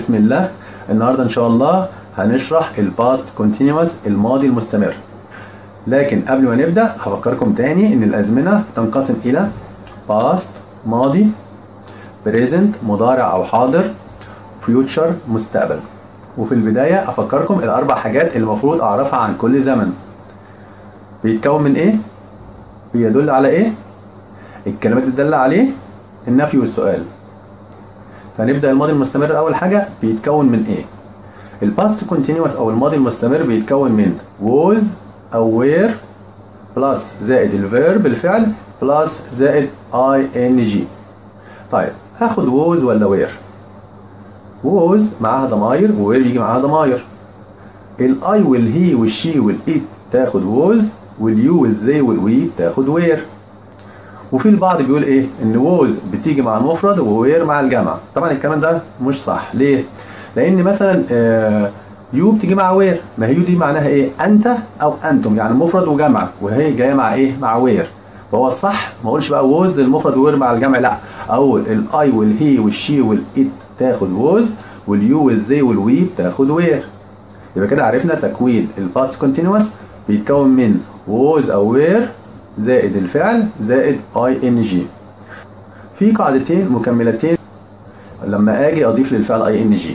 بسم الله النهارده ان شاء الله هنشرح الباست كونتينوس الماضي المستمر لكن قبل ما نبدا هفكركم تاني ان الازمنه تنقسم الى باست ماضي بريزنت مضارع او حاضر فيوتشر مستقبل وفي البدايه افكركم الاربع حاجات اللي المفروض اعرفها عن كل زمن بيتكون من ايه بيدل على ايه الكلمات اللي تدل عليه النفي والسؤال فنبدا الماضي المستمر اول حاجه بيتكون من ايه الباست كونتينوس او الماضي المستمر بيتكون من was او were بلس زائد الفيرب الفعل بلس زائد ing طيب هاخد was ولا were was معاها ضماير وwere بيجي معاها ضماير الاي والهي والشي والإت تاخد was واليو والذي والوي بتاخد وير وفي البعض بيقول ايه ان ووز بتيجي مع المفرد ووير مع الجمع طبعا الكلام ده مش صح ليه لان مثلا آه يو بتيجي مع وير ما هي يو دي معناها ايه انت او انتم يعني مفرد وجمع وهي جايه مع ايه مع وير فهو الصح ما اقولش بقى ووز للمفرد ووير مع الجمع لا اقول الاي والهي والشي والات تاخد ووز واليو والذي والوي بتاخد وير يبقى كده عرفنا تكوين الباست كونتينوس بيتكون من was أو were زائد الفعل زائد ing في قاعدتين مكملتين لما اجي اضيف للفعل ing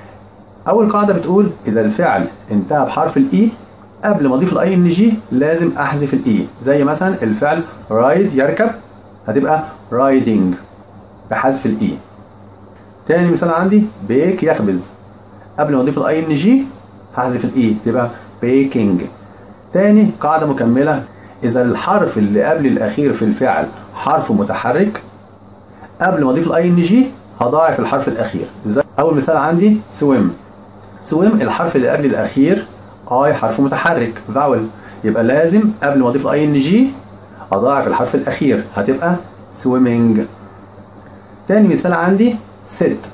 اول قاعده بتقول اذا الفعل انتهى بحرف الاي قبل ما اضيف الاي ing لازم احذف الاي زي مثلا الفعل ride يركب هتبقى riding بحذف الاي تاني مثال عندي بيك يخبز قبل ما اضيف الاي ing هحذف الاي تبقى baking تاني قاعدة مكملة إذا الحرف اللي قبل الأخير في الفعل حرف متحرك قبل ما أضيف الأي إن جي هضاعف الحرف الأخير زي أول مثال عندي سويم سويم الحرف اللي قبل الأخير أي حرف متحرك فاول يبقى لازم قبل ما أضيف الأي إن جي أضاعف الحرف الأخير هتبقى سويمينج تاني مثال عندي ست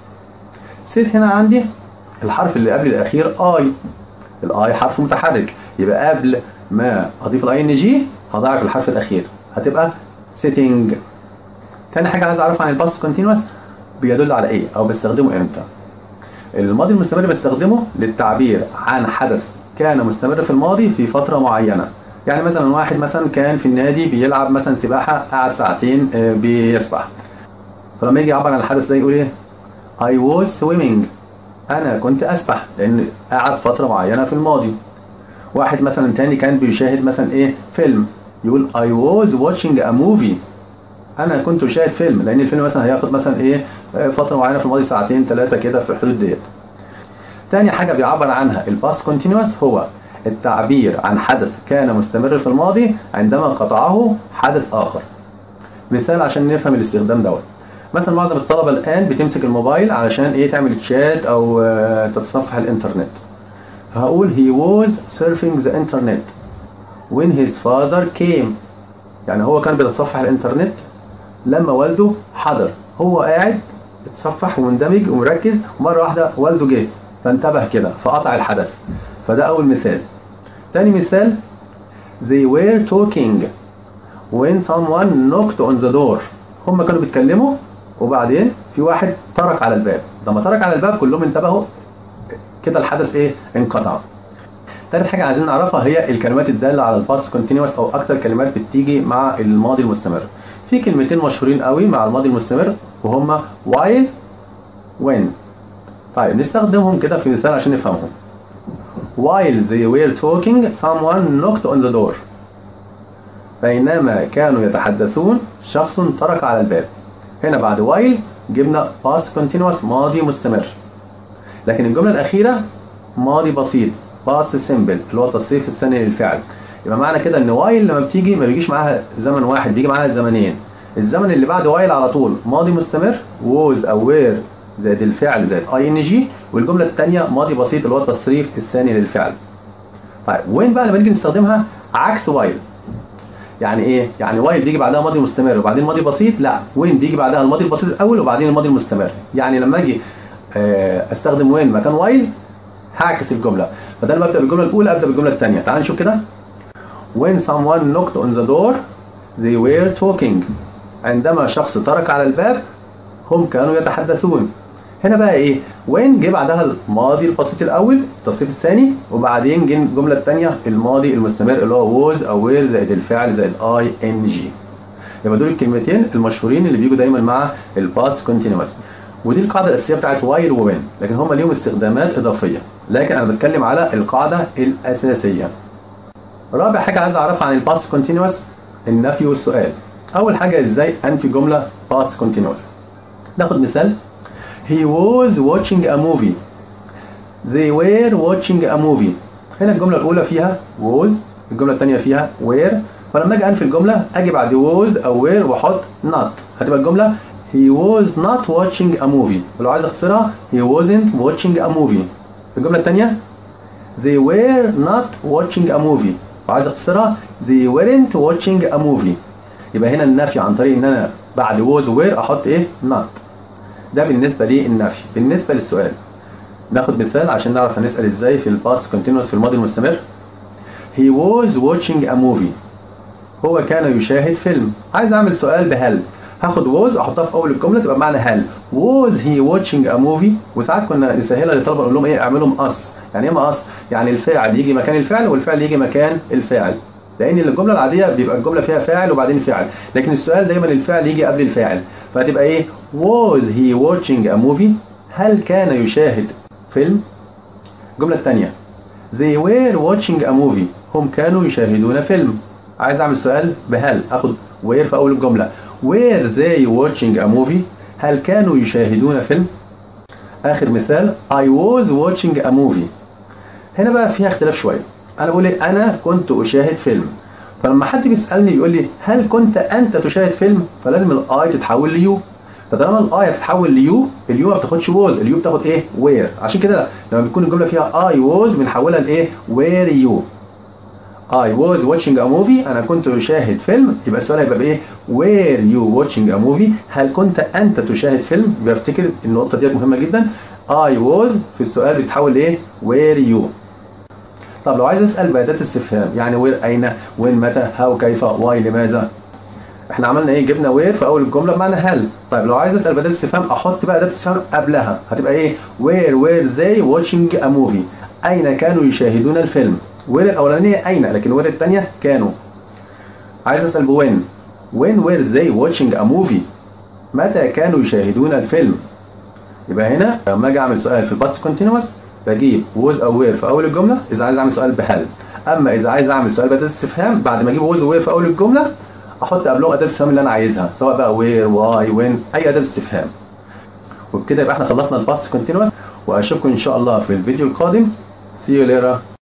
ست هنا عندي الحرف اللي قبل الأخير أي الأي حرف متحرك يبقى قبل ما اضيف الاي ان جي هضاعف الحرف الاخير هتبقى sitting تاني حاجه عايز اعرفها عن الباست كونتينوس بيدل على ايه او بستخدمه امتى الماضي المستمر بستخدمه للتعبير عن حدث كان مستمر في الماضي في فتره معينه يعني مثلا واحد مثلا كان في النادي بيلعب مثلا سباحه قعد ساعتين بيسبح فلما يجي يعبر عن الحدث ده يقول ايه I was swimming انا كنت اسبح لان قعد فتره معينه في الماضي واحد مثلا تاني كان بيشاهد مثلا ايه فيلم يقول I was watching a movie انا كنت بشاهد فيلم لان الفيلم مثلا هياخد مثلا ايه فتره معينه في الماضي ساعتين ثلاثه كده في الحدود ديت تاني حاجه بيعبر عنها الباست كونتينوس هو التعبير عن حدث كان مستمر في الماضي عندما قطعه حدث اخر مثال عشان نفهم الاستخدام دوت مثلا معظم الطلبه الان بتمسك الموبايل علشان ايه تعمل تشات او تتصفح الانترنت فهقول he was surfing the internet when his father came يعني هو كان بيتصفح الانترنت لما والده حضر هو قاعد اتصفح ومندمج ومركز ومره واحده والده جه فانتبه كده فقطع الحدث فده اول مثال تاني مثال they were talking when someone knocked on the door هم كانوا بيتكلموا وبعدين في واحد طرق على الباب لما طرق على الباب كلهم انتبهوا كده الحدث ايه انقطع تالت حاجه عايزين نعرفها هي الكلمات الداله على الباست كونتينوس او اكتر كلمات بتيجي مع الماضي المستمر في كلمتين مشهورين قوي مع الماضي المستمر وهما while when طيب نستخدمهم كده في مثال عشان نفهمهم while they were talking someone knocked on the door بينما كانوا يتحدثون شخص طرق على الباب هنا بعد while جبنا past continuous ماضي مستمر لكن الجملة الأخيرة ماضي بسيط باست سيمبل اللي هو التصريف الثاني للفعل يبقى معنى كده ان وايل لما بتيجي ما بيجيش معاها زمن واحد بيجي معاها زمنين الزمن اللي بعد وايل على طول ماضي مستمر ووز او وير زائد الفعل زائد اي ان جي والجمله الثانيه ماضي بسيط اللي هو التصريف الثاني للفعل طيب وين بقى لما نيجي نستخدمها عكس وايل يعني ايه يعني وايل بيجي بعدها ماضي مستمر وبعدين ماضي بسيط لا وين بيجي بعدها الماضي البسيط الاول وبعدين الماضي المستمر يعني لما اجي استخدم وين مكان وايل هعكس الجمله بدل ما ابدا بالجمله الاولى ابدا بالجمله الثانيه تعال نشوف كده when someone knocked on the door they were talking عندما شخص طرق على الباب هم كانوا يتحدثون هنا بقى ايه وين جه بعدها الماضي البسيط الاول التصريف الثاني وبعدين جه الجمله الثانيه الماضي المستمر اللي هو ووز او وير زائد الفعل زائد اي ان جي يبقى دول الكلمتين المشهورين اللي بيجوا دايما مع الباست كونتينوس ودي القاعده الاساسيه بتاعت وايل ووين لكن هم ليهم استخدامات اضافيه لكن انا بتكلم على القاعده الاساسيه رابع حاجه عايز اعرفها عن الباست كونتينوس النفي والسؤال اول حاجه ازاي انفي جمله باست كونتينوس ناخد مثال he was watching a movie they were watching a movie هنا الجمله الاولى فيها was الجمله الثانيه فيها were فلما اجي انفي الجمله اجي بعد was او were واحط not هتبقى الجمله he was not watching a movie ولو عايز اختصرها he wasn't watching a movie الجمله الثانيه they were not watching a movie وعايز اختصرها they weren't watching a movie يبقى هنا النفي عن طريق ان انا بعد was were احط ايه not ده بالنسبه للنفي بالنسبه للسؤال ناخد مثال عشان نعرف هنسال ازاي في الباست كونتينوس في الماضي المستمر he was watching a movie هو كان يشاهد فيلم عايز اعمل سؤال بهل هاخد was احطها في اول الجمله تبقى بمعنى هل was he watching a movie وساعات كنا نسهلها للطلبه نقول لهم ايه اعملوا مقص يعني ايه مقص يعني الفاعل يجي مكان الفعل والفعل يجي مكان الفاعل لان الجمله العاديه بيبقى الجمله فيها فاعل وبعدين فعل لكن السؤال دايما الفعل يجي قبل الفاعل فهتبقى ايه was he watching a movie هل كان يشاهد فيلم الجمله الثانيه they were watching a movie هم كانوا يشاهدون فيلم عايز اعمل سؤال بهل اخد were في اول الجمله were they watching a movie هل كانوا يشاهدون فيلم اخر مثال I was watching a movie هنا بقى فيها اختلاف شويه انا بقول ايه انا كنت اشاهد فيلم فلما حد بيسالني بيقول لي هل كنت انت تشاهد فيلم فلازم الاي تتحول ليو فطالما الاي هتتحول ليو اليو ما بتاخدش ووز اليو بتاخد ايه وير عشان كده لما بتكون الجمله فيها اي ووز بنحولها لايه وير يو I was watching a movie أنا كنت أشاهد فيلم يبقى السؤال هيبقى بإيه؟ Were you watching a movie؟ هل كنت أنت تشاهد فيلم؟ يبقى افتكر النقطة ديت مهمة جدا I was في السؤال بيتحول لإيه؟ Were you؟ طب لو عايز أسأل بأداة استفهام يعني وير أين؟ وين متى؟ هاو كيف؟ واي لماذا؟ احنا عملنا ايه جبنا وير في اول الجمله بمعنى هل طيب لو عايز اسال بدل استفهام احط بقى اداه استفهام قبلها هتبقى ايه وير وير they watching a movie اين كانوا يشاهدون الفيلم وير الاولانيه اين لكن وير الثانيه كانوا عايز اسال بوين when were they watching a movie متى كانوا يشاهدون الفيلم يبقى هنا لما اجي اعمل سؤال في الباست كونتينوس بجيب was او where في اول الجمله اذا عايز اعمل سؤال بهل اما اذا عايز اعمل سؤال باداه استفهام بعد ما اجيب was و where في اول الجمله احط قبلهم اداه الاستفهام اللي انا عايزها سواء بقى where why when اي اداه استفهام وبكده يبقى احنا خلصنا الباست كونتينوس واشوفكم ان شاء الله في الفيديو القادم see you later